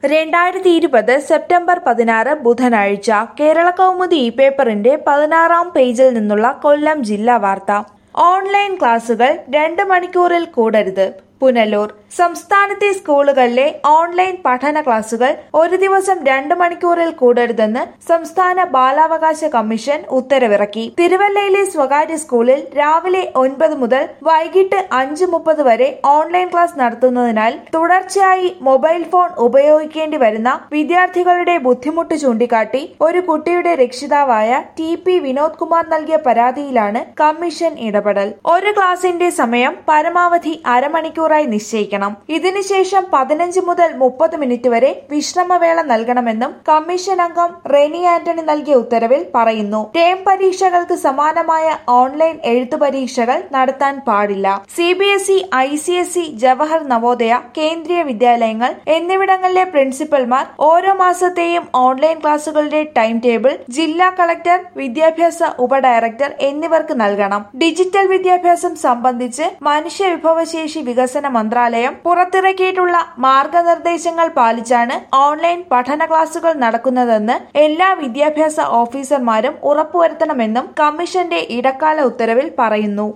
രണ്ടായിരത്തി ഇരുപത് സെപ്റ്റംബർ പതിനാറ് ബുധനാഴ്ച കേരള കൗമുദി ഈ പേപ്പറിന്റെ പതിനാറാം പേജിൽ നിന്നുള്ള കൊല്ലം ജില്ലാ വാർത്ത ഓൺലൈൻ ക്ലാസുകൾ രണ്ട് മണിക്കൂറിൽ കൂടരുത് പുനലൂർ സംസ്ഥാനത്തെ സ്കൂളുകളിലെ ഓൺലൈൻ പഠന ക്ലാസുകൾ ഒരു ദിവസം രണ്ട് മണിക്കൂറിൽ കൂടരുതെന്ന് സംസ്ഥാന ബാലാവകാശ കമ്മീഷൻ ഉത്തരവിറക്കി തിരുവല്ലയിലെ സ്വകാര്യ സ്കൂളിൽ രാവിലെ ഒൻപത് മുതൽ വൈകിട്ട് അഞ്ച് മുപ്പത് വരെ ഓൺലൈൻ ക്ലാസ് നടത്തുന്നതിനാൽ തുടർച്ചയായി മൊബൈൽ ഫോൺ ഉപയോഗിക്കേണ്ടി വരുന്ന വിദ്യാർത്ഥികളുടെ ബുദ്ധിമുട്ട് ചൂണ്ടിക്കാട്ടി ഒരു കുട്ടിയുടെ രക്ഷിതാവായ ടി പി വിനോദ് കുമാർ നൽകിയ പരാതിയിലാണ് കമ്മീഷൻ ഇടപെടൽ ഒരു ക്ലാസിന്റെ സമയം പരമാവധി അരമണിക്കൂറായി നിശ്ചയിക്കണം ഇതിനുശേഷം പതിനഞ്ച് മുതൽ മുപ്പത് മിനിറ്റ് വരെ വിശ്രമവേള നൽകണമെന്നും കമ്മീഷൻ അംഗം റെനി ആന്റണി നൽകിയ ഉത്തരവിൽ പറയുന്നു ടേം പരീക്ഷകൾക്ക് സമാനമായ ഓൺലൈൻ എഴുത്തു പരീക്ഷകൾ നടത്താൻ പാടില്ല C B S E I C S E Jawahar Navodaya Kendriya വിദ്യാലയങ്ങൾ എന്നിവിടങ്ങളിലെ പ്രിൻസിപ്പൽമാർ ഓരോ മാസത്തെയും ഓൺലൈൻ ക്ലാസുകളുടെ ടൈം ടേബിൾ ജില്ലാ കളക്ടർ വിദ്യാഭ്യാസ ഉപഡയറക്ടർ എന്നിവർക്ക് നൽകണം ഡിജിറ്റൽ വിദ്യാഭ്യാസം സംബന്ധിച്ച് മനുഷ്യ വിഭവശേഷി വികസന മന്ത്രാലയം പുറത്തിറക്കിയിട്ടുള്ള മാർഗനിർദ്ദേശങ്ങൾ പാലിച്ചാണ് ഓൺലൈൻ പഠന ക്ലാസുകൾ നടക്കുന്നതെന്ന് എല്ലാ വിദ്യാഭ്യാസ ഓഫീസർമാരും ഉറപ്പുവരുത്തണമെന്നും കമ്മീഷന്റെ ഇടക്കാല ഉത്തരവിൽ പറയുന്നു